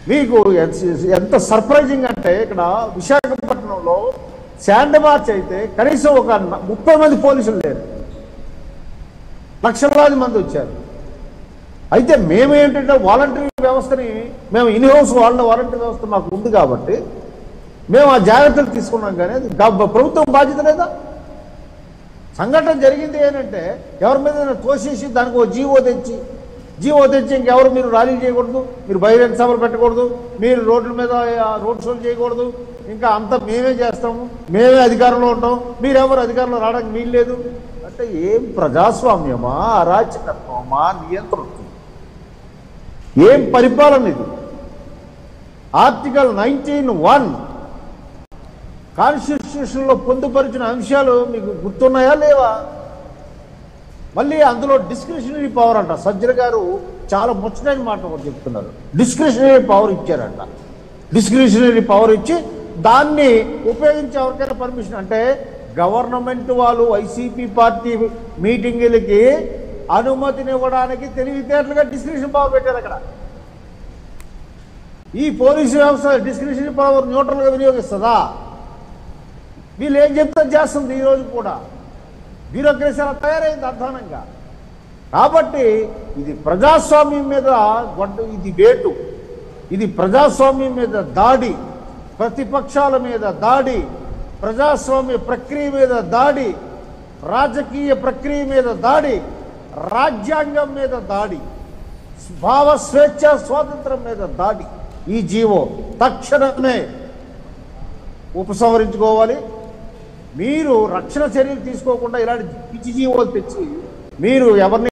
మీకు ఎంత- ఎంత సర్ప్రైజింగ్ అంటే ఇక్కడ విశాఖపట్నంలో శాండ్ మార్చ్ అయితే కనీసం ఒక న- ముప్పై మంది పోలీసులు లేరు లక్షలాది మంది వచ్చారు అయితే మేమేంటంటే వాలంటరీ వ్యవస్థని మేము ఇన్ హౌస్ వాళ్ళ వాలంటరీ వ్యవస్థ మాకు ఉంది కాబట్టి మేము ఆ జాగ్రత్తలు తీసుకున్నాం కానీ అది గవ్- ప్రభుత్వం బాధ్యత లేదా సంఘటన జరిగింది ఏంటంటే ఎవరి మీద తోసేసి దానికి ఒక జీవో తెచ్చి జీవో తెచ్చి ఇంకెవరు మీరు ర్యాలీలు చేయకూడదు మీరు బహిరంగ సభలు పెట్టకూడదు మీరు రోడ్ల మీద ఆ, రోడ్ షోలు చేయకూడదు ఇంకా అంతా మేమే చేస్తాము మేమే అధికారంలో ఉంటాం మీరెవరు అధికారంలో రావడానికి వీల్లేదు అంటే ఏం ప్రజాస్వామ్యమా అరాచకత్వమా నియంత్రణత్వం ఏం పరిపాలన ఇది ఆర్టికల్ నైన్టీన్ వన్ కాన్స్టిట్యూషన్లో పొందుపరిచిన అంశాలు మీకు గుర్తున్నాయా లేవా మళ్ళీ అందులో డిస్క్రిషనరీ పవర్ అంట సజ్జల గారు చాలా ముచ్చటైన మాట ఒకటి చెప్తున్నారు డిస్క్రిషనరీ పవర్ ఇచ్చారంట డిస్క్రిషనరీ పవర్ ఇచ్చి దాన్ని ఉపయోగించి ఎవరికైనా పర్మిషన్ అంటే గవర్నమెంట్ వాళ్ళు వైసీపీ పార్టీ మీటింగులకి అనుమతినివ్వడానికి తెలివితేటలుగా డిస్క్రిషన్ పవర్ పెట్టారు అక్కడ ఈ పోలీసు వ్యవస్థ డిస్క్రిషన్ పవర్ న్యూట్రల్గా వినియోగిస్తుందా వీళ్ళు ఏం చెప్తే చేస్తుంది ఈ రోజు కూడా బ్యూరోక్రసీ అలా తయారైంది అధ్వానంగా కాబట్టి ఇది ప్రజాస్వామ్యం మీద గొడ్డ ఇది వేటు ఇది ప్రజాస్వామ్యం మీద దాడి ప్రతిపక్షాల మీద దాడి ప్రజాస్వామ్య ప్రక్రియ మీద దాడి రాజకీయ ప్రక్రియ మీద దాడి రాజ్యాంగం మీద దాడి భావ స్వేచ్ఛ స్వాతంత్రం మీద దాడి ఈ జీవో తక్షణమే ఉపసంహరించుకోవాలి మీరు రక్షణ చర్యలు తీసుకోకుండా ఇలాంటి పిచ్చి జీవోలు తెచ్చి మీరు ఎవరిని